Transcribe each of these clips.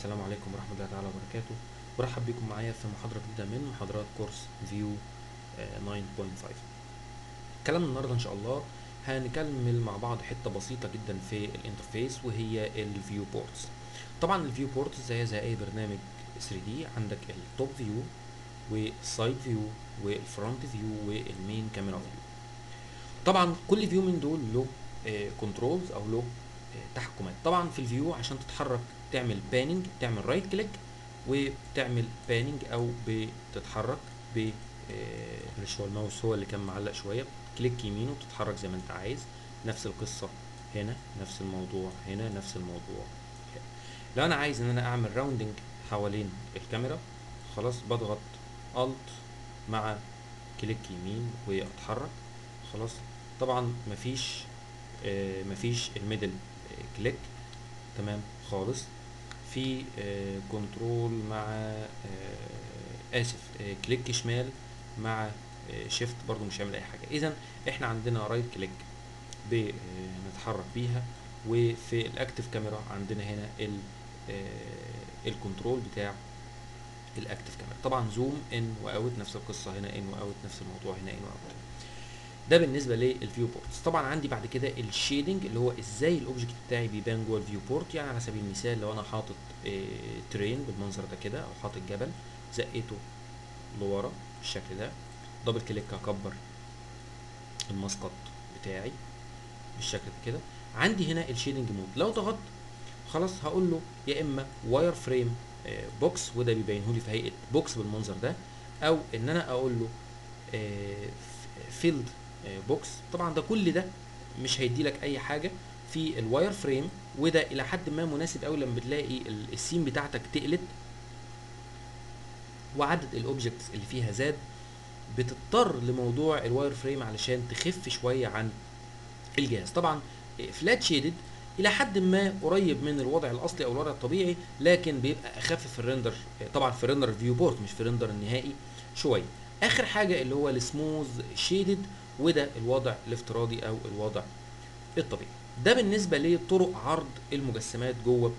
السلام عليكم ورحمة الله تعالى وبركاته برحب بكم معايا في محاضرة جديدة من محاضرات كورس فيو 9.5 كلامنا النهاردة إن شاء الله هنكمل مع بعض حتة بسيطة جدا في الانترفيس وهي الفيو بورتس طبعا الفيو بورتس زي زي أي برنامج 3D عندك التوب فيو والسايد فيو والفرونت فيو والمين كاميرا فيو طبعا كل فيو من دول له كنترولز او له آه، تحكمات طبعا في الفيو عشان تتحرك تعمل باننج تعمل رايت كليك وتعمل باننج او بتتحرك ب آه، معلش هو الماوس هو اللي كان معلق شويه كليك يمين وتتحرك زي ما انت عايز نفس القصه هنا نفس الموضوع هنا نفس الموضوع هنا. لو انا عايز ان انا اعمل راوندنج حوالين الكاميرا خلاص بضغط الت مع كليك يمين واتحرك خلاص طبعا مفيش آه، مفيش الميدل آه، كليك تمام خالص في آه، كنترول مع آه، اسف آه، كليك شمال مع آه، شيفت برضو مش هيعمل اي حاجه اذا احنا عندنا رايت كليك بنتحرك بيها وفي الاكتف كاميرا عندنا هنا ال آه، الكنترول بتاع الاكتف كاميرا طبعا زوم ان واوت نفس القصه هنا ان واوت نفس الموضوع هنا ان واوت ده بالنسبه للفيو بورتس طبعا عندي بعد كده الشيدنج اللي هو ازاي الاوبجكت بتاعي بيبان جوه الفيو بورت يعني على سبيل المثال لو انا حاطط آه، ترين بالمنظر ده كده او حاطط جبل زقيته لورا بالشكل ده دبل كليك هكبر المسقط بتاعي بالشكل ده كده عندي هنا الشيدنج مود لو ضغطت خلاص هقول له يا اما واير فريم بوكس وده بيبينه لي في هيئه بوكس بالمنظر ده او ان انا اقول له فيلد بوكس طبعا ده كل ده مش هيدي لك اي حاجه في الواير فريم وده الى حد ما مناسب قوي لما بتلاقي ال- السين بتاعتك تقلت وعدد الاوبجكتس اللي فيها زاد بتضطر لموضوع الواير فريم علشان تخف شويه عن الجهاز طبعا فلات شيدد الى حد ما قريب من الوضع الاصلي او الوضع الطبيعي لكن بيبقى اخف في الريندر طبعا في الريندر فيو بورت مش في الريندر النهائي شويه اخر حاجه اللي هو السموث شيدد وده الوضع الافتراضي او الوضع الطبيعي ده بالنسبه لطرق عرض المجسمات جوه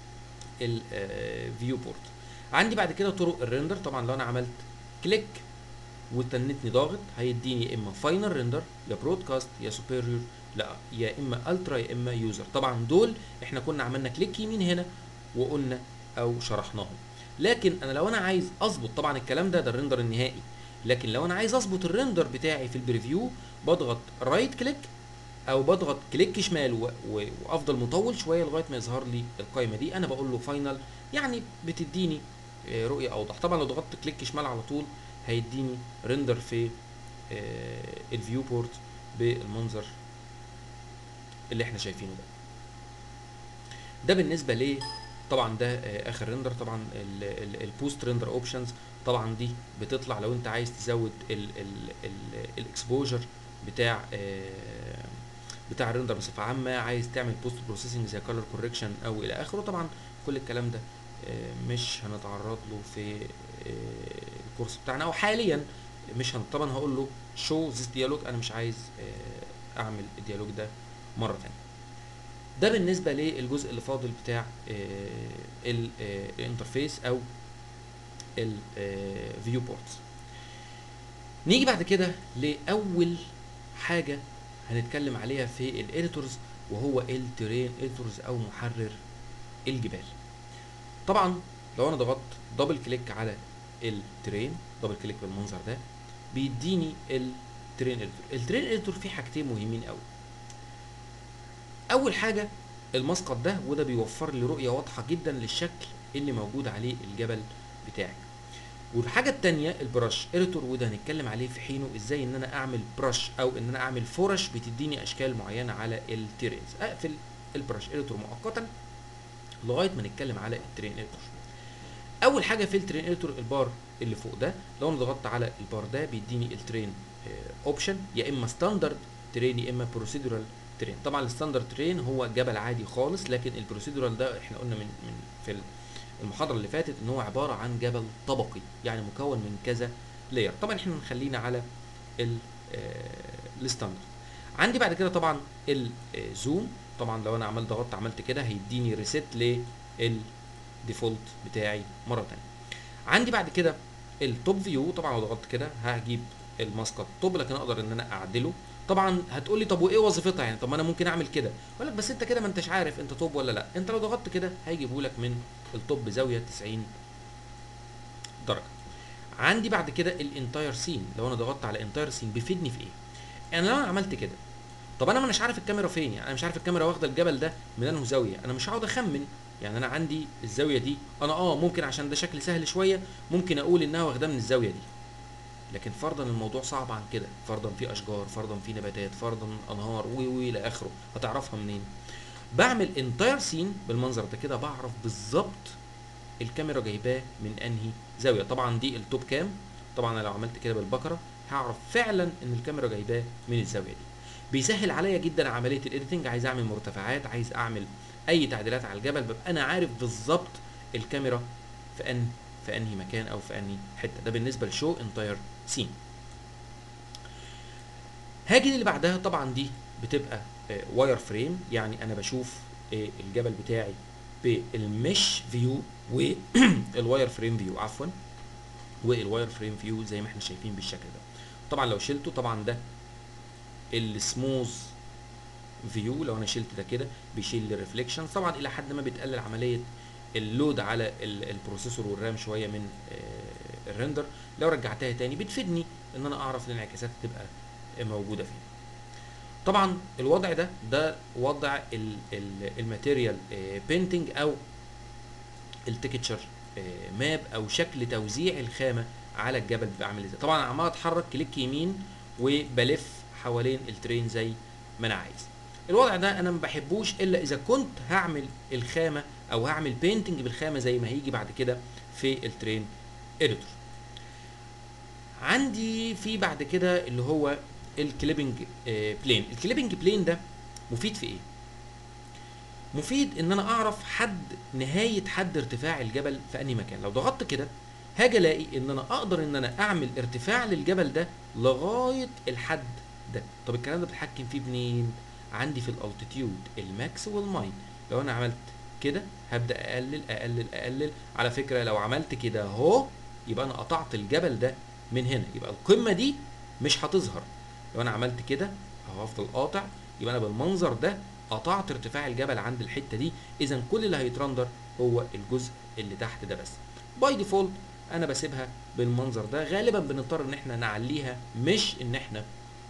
الفيو بورت عندي بعد كده طرق الريندر طبعا لو انا عملت كليك وتنتني ضاغط هيديني يا اما فاينل ريندر يا برودكاست يا سوبيريور لا يا اما الترا يا اما يوزر طبعا دول احنا كنا عملنا كليك يمين هنا وقلنا او شرحناهم لكن انا لو انا عايز اظبط طبعا الكلام ده ده الريندر النهائي لكن لو انا عايز اظبط الريندر بتاعي في البريفيو بضغط رايت كليك او بضغط كليك شمال و... و... وافضل مطول شويه لغايه ما يظهر لي القائمه دي انا بقول له فاينل يعني بتديني آه، رؤيه اوضح طبعا لو ضغطت كليك شمال على طول هيديني ريندر في آه، الفيو بورت بالمنظر اللي احنا شايفينه ده ده بالنسبه ل طبعا ده آه، اخر ريندر طبعا البوست ريندر اوبشنز طبعا دي بتطلع لو انت عايز تزود الاكسبوجر بتاع آه، بتاع الريندر بصفه عامه عايز تعمل بوست بروسيسنج زي كولر كوركشن او الى اخره طبعا كل الكلام ده آه، مش هنتعرض له في آه، الكورس بتاعنا او حاليا مش هن طبعا هقول له شو ذيس ديالوج انا مش عايز آه، اعمل الديالوج ده مره ثانيه ده بالنسبه للجزء اللي فاضل بتاع آه، ال- آه، الانترفيس او الفيو بورتس نيجي بعد كده لاول حاجه هنتكلم عليها في الاديتورز وهو الترين اديتورز او محرر الجبال طبعا لو انا ضغطت دبل كليك على الترين دبل كليك بالمنظر ده بيديني الترين اديتور الترين اديتور فيه حاجتين مهمين قوي اول حاجه المسقط ده وده بيوفر لي رؤيه واضحه جدا للشكل اللي موجود عليه الجبل بتاعي والحاجه التانية البرش اديتور وده هنتكلم عليه في حينه ازاي ان انا اعمل برش او ان انا اعمل فرش بتديني اشكال معينه على التيرينز اقفل البرش اديتور مؤقتا لغايه ما نتكلم على الترين اديتور اول حاجه في الترين اديتور البار اللي فوق ده لو انا ضغطت على البار ده بيديني الترين اوبشن يا اما ستاندرد ترين يا اما بروسيدورال ترين طبعا الستاندرد ترين هو جبل عادي خالص لكن البروسيدورال ده احنا قلنا من من في المحاضره اللي فاتت ان هو عباره عن جبل طبقي يعني مكون من كذا لاير طبعا احنا نخلينا على ال- آه، الستاندرد عندي بعد كده طبعا الزوم طبعا لو انا عملت ضغطت عملت كده هيديني ريست لل ديفولت بتاعي مره تانية عندي بعد كده التوب فيو طبعا لو ضغطت كده هجيب الماسكت توب لكن اقدر ان انا اعدله طبعا هتقول لي طب وايه وظيفتها يعني طب ما انا ممكن اعمل كده اقول لك بس انت كده ما انتش عارف انت توب ولا لا انت لو ضغطت كده هيجيبه لك من التوب بزاويه 90 درجه عندي بعد كده الانتاير سين لو انا ضغطت على انتاير سين بيفيدني في ايه يعني لو انا عملت كده طب انا مش عارف الكاميرا فين يعني انا مش عارف الكاميرا واخده الجبل ده من انه زاويه انا مش هقعد اخمن يعني انا عندي الزاويه دي انا اه ممكن عشان ده شكل سهل شويه ممكن اقول انها واخداه من الزاويه دي لكن فرضا الموضوع صعب عن كده فرضا في اشجار فرضا في نباتات فرضا انهار و و الى اخره هتعرفها منين بعمل انتاير سين بالمنظر ده كده بعرف بالظبط الكاميرا جايباه من انهي زاويه طبعا دي التوب كام طبعا انا لو عملت كده بالبكره هعرف فعلا ان الكاميرا جايباه من الزاويه دي بيسهل عليا جدا عمليه الايديتنج عايز اعمل مرتفعات عايز اعمل اي تعديلات على الجبل ببقى انا عارف بالظبط الكاميرا في ان في انهي مكان او في انهي حته ده بالنسبه لشو انتاير سين هاجي اللي بعدها طبعا دي بتبقى واير فريم يعني انا بشوف آه، الجبل بتاعي بالمش فيو والواير فريم فيو عفوا والواير فريم فيو زي ما احنا شايفين بالشكل ده طبعا لو شلته طبعا ده السموز فيو لو انا شلت ده كده بيشيل الريفليكشن طبعا الى حد ما بتقلل عمليه اللود على ال- البروسيسور والرام شويه من آه، الريندر لو رجعتها تاني بتفيدني ان انا اعرف الانعكاسات تبقى موجوده فين طبعا الوضع ده ده وضع الماتيريال بينتنج او التكتشر ماب او شكل توزيع الخامه على الجبل بيبقى عامل ازاي طبعا أنا عمال اتحرك كليك يمين وبلف حوالين الترين زي ما انا عايز الوضع ده انا ما بحبوش الا اذا كنت هعمل الخامه او هعمل بينتنج بالخامه زي ما هيجي بعد كده في الترين اديتور عندي في بعد كده اللي هو الكليبنج بلين الكليبنج بلين ده مفيد في ايه مفيد ان انا اعرف حد نهايه حد ارتفاع الجبل في انهي مكان لو ضغطت كده هاجي الاقي ان انا اقدر ان انا اعمل ارتفاع للجبل ده لغايه الحد ده طب الكلام ده بتحكم فيه منين عندي في الالتيتيود الماكس والماين لو انا عملت كده هبدا اقلل اقلل اقلل على فكره لو عملت كده اهو يبقى انا قطعت الجبل ده من هنا يبقى القمه دي مش هتظهر لو انا عملت كده اهو هفضل قاطع يبقى انا بالمنظر ده قطعت ارتفاع الجبل عند الحته دي اذا كل اللي هيترندر هو الجزء اللي تحت ده بس باي ديفولت انا بسيبها بالمنظر ده غالبا بنضطر ان احنا نعليها مش ان احنا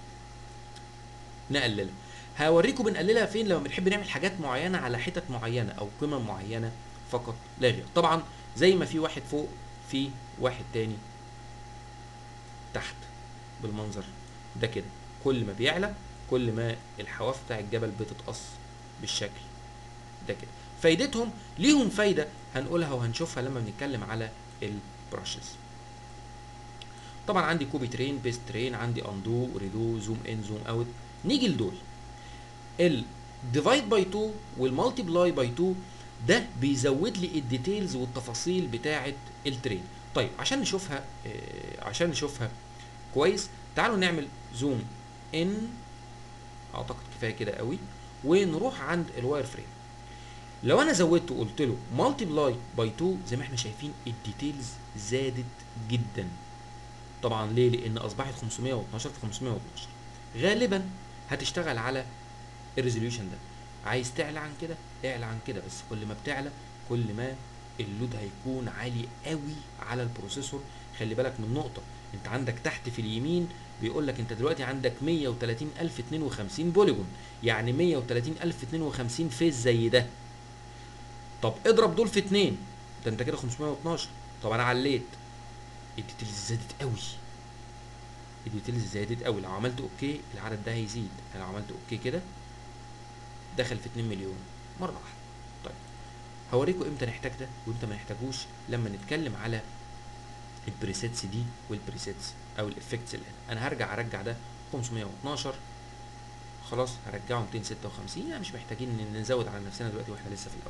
نقللها هوريكم بنقللها فين لما بنحب نعمل حاجات معينه على حتت معينه او قمم معينه فقط لا غير طبعا زي ما في واحد فوق في واحد تاني تحت بالمنظر ده كده كل ما بيعلى كل ما الحواف بتاع الجبل بتتقص بالشكل ده كده فايدتهم ليهم فايده هنقولها وهنشوفها لما بنتكلم على البراشز طبعا عندي كوبي ترين بيست ترين عندي اندو ريدو زوم ان زوم اوت نيجي لدول الديفايد باي 2 والمالتيبلاي باي 2 ده بيزود لي الديتيلز والتفاصيل بتاعه الترين طيب عشان نشوفها آه عشان نشوفها كويس تعالوا نعمل زوم ان اعتقد كفايه كده قوي ونروح عند الواير فريم لو انا زودت وقلت له مالتيبلاي باي 2 زي ما احنا شايفين الديتيلز زادت جدا طبعا ليه لان اصبحت 512 في 512 غالبا هتشتغل على الريزوليوشن ده عايز تعلى عن كده اعلى عن كده بس كل ما بتعلى كل ما اللود هيكون عالي قوي على البروسيسور خلي بالك من نقطه انت عندك تحت في اليمين بيقول لك انت دلوقتي عندك 130052 بوليجون يعني 130052 فيز زي ده طب اضرب دول في اتنين ده انت كده 512 طب انا عليت الديتيلز زادت قوي الديتيلز زادت قوي لو عملت اوكي العدد ده هيزيد انا لو عملت اوكي كده دخل في 2 مليون مره واحده طيب هوريكم امتى نحتاج ده وامتى ما نحتاجوش لما نتكلم على البريسيتس دي والبريسيتس او الافكتس اللي هنا انا هرجع ارجع ده 512 خلاص هرجعه 256 يعني مش محتاجين ان نزود على نفسنا دلوقتي واحنا لسه في الاول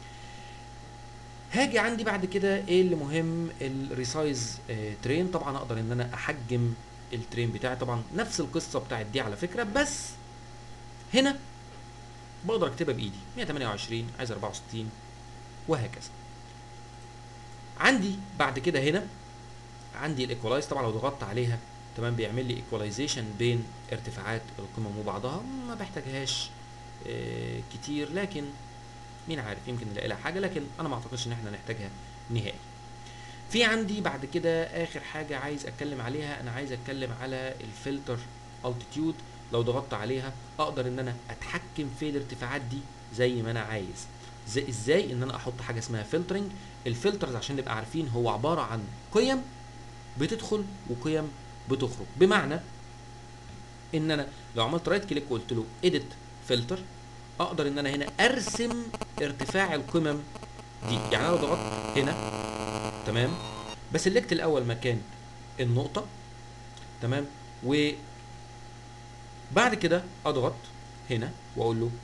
هاجي عندي بعد كده ايه اللي مهم الريسايز آه ترين طبعا اقدر ان انا احجم الترين بتاعي طبعا نفس القصه بتاعت دي على فكره بس هنا بقدر اكتبها بايدي 128 عايز 64 وهكذا عندي بعد كده هنا عندي الايكولايز طبعا لو ضغطت عليها تمام بيعمل لي ايكولايزيشن بين ارتفاعات القمم وبعضها ما بحتاجهاش آه، كتير لكن مين عارف يمكن نلاقي لها حاجه لكن انا ما اعتقدش ان احنا نحتاجها نهائي في عندي بعد كده اخر حاجه عايز اتكلم عليها انا عايز اتكلم على الفلتر التيتيود لو ضغطت عليها اقدر ان انا اتحكم في الارتفاعات دي زي ما انا عايز زي ازاي ان انا احط حاجه اسمها فلترنج الفلترز عشان نبقى عارفين هو عباره عن قيم بتدخل وقيم بتخرج بمعنى ان انا لو عملت رايت كليك وقلت له اديت فلتر اقدر ان انا هنا ارسم ارتفاع القمم دي يعني انا لو ضغطت هنا تمام بسلكت الاول مكان النقطه تمام و بعد كده اضغط هنا واقول له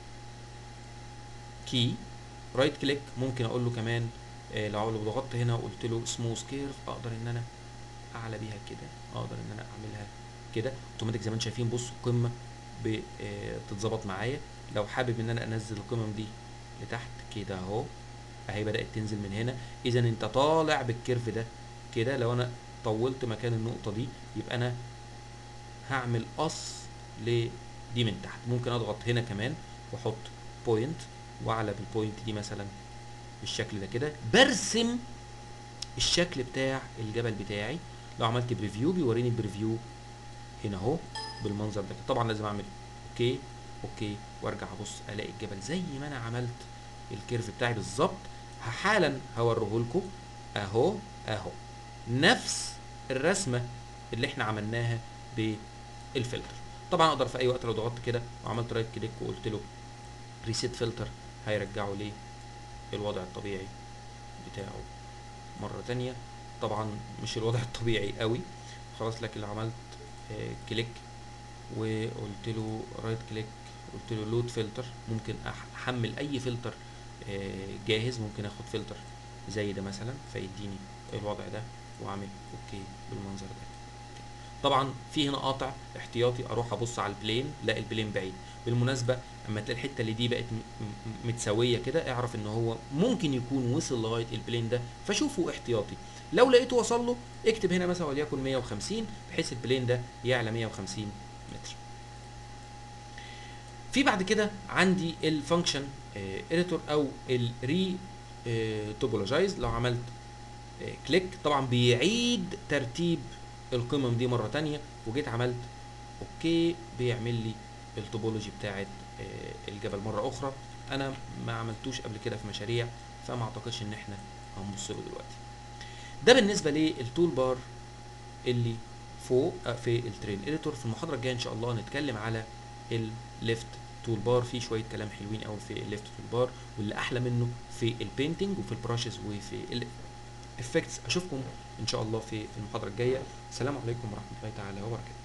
كي رايت كليك ممكن اقول له كمان آه، لو لو ضغطت هنا وقلت له سموث كيرف اقدر ان انا اعلى بيها كده اقدر ان انا اعملها كده اوتوماتيك زي ما انتم شايفين بصوا القمه بتتظبط معايا لو حابب ان انا انزل القمم دي لتحت كده اهو اهي بدات تنزل من هنا اذا انت طالع بالكيرف ده كده لو انا طولت مكان النقطه دي يبقى انا هعمل قص لدي من تحت ممكن اضغط هنا كمان واحط بوينت واعلى بالبوينت دي مثلا بالشكل ده كده برسم الشكل بتاع الجبل بتاعي لو عملت بريفيو بيوريني البريفيو هنا اهو بالمنظر ده طبعا لازم اعمل اوكي اوكي وارجع ابص الاقي الجبل زي ما انا عملت الكيرف بتاعي بالظبط حالا هوريه لكم اهو اهو نفس الرسمه اللي احنا عملناها بالفلتر طبعا اقدر في اي وقت لو ضغطت كده وعملت رايت كليك وقلت له ريسيت فلتر هيرجعه ليه الوضع الطبيعي بتاعه مره تانية طبعا مش الوضع الطبيعي قوي خلاص لكن لو عملت آه، كليك وقلت له رايت كليك قلت له لود فلتر ممكن أح- احمل اي فلتر آه، جاهز ممكن اخد فلتر زي ده مثلا فيديني الوضع ده واعمل اوكي بالمنظر ده طبعا في هنا قاطع احتياطي اروح ابص على البلين لا البلين بعيد بالمناسبه اما تلاقي الحته اللي دي بقت م- م- متساويه كده اعرف ان هو ممكن يكون وصل لغايه البلين ده فشوفه احتياطي لو لقيته وصل له اكتب هنا مثلا وليكن 150 بحيث البلين ده يعلى 150 متر في بعد كده عندي الفانكشن اديتور او الري توبولوجايز لو عملت آه، كليك طبعا بيعيد ترتيب القمم دي مره تانية وجيت عملت اوكي بيعمل لي التوبولوجي بتاعت آه، الجبل مره اخرى انا ما عملتوش قبل كده في مشاريع فما اعتقدش ان احنا هنبص له دلوقتي ده بالنسبه للتول بار اللي فوق آه، في الترين اديتور في المحاضره الجايه ان شاء الله هنتكلم على الليفت تول بار في شويه كلام حلوين قوي في الليفت تول بار واللي احلى منه في البينتنج وفي البراشز وفي الافكتس اشوفكم ان شاء الله في المحاضره الجايه السلام عليكم ورحمه الله تعالى وبركاته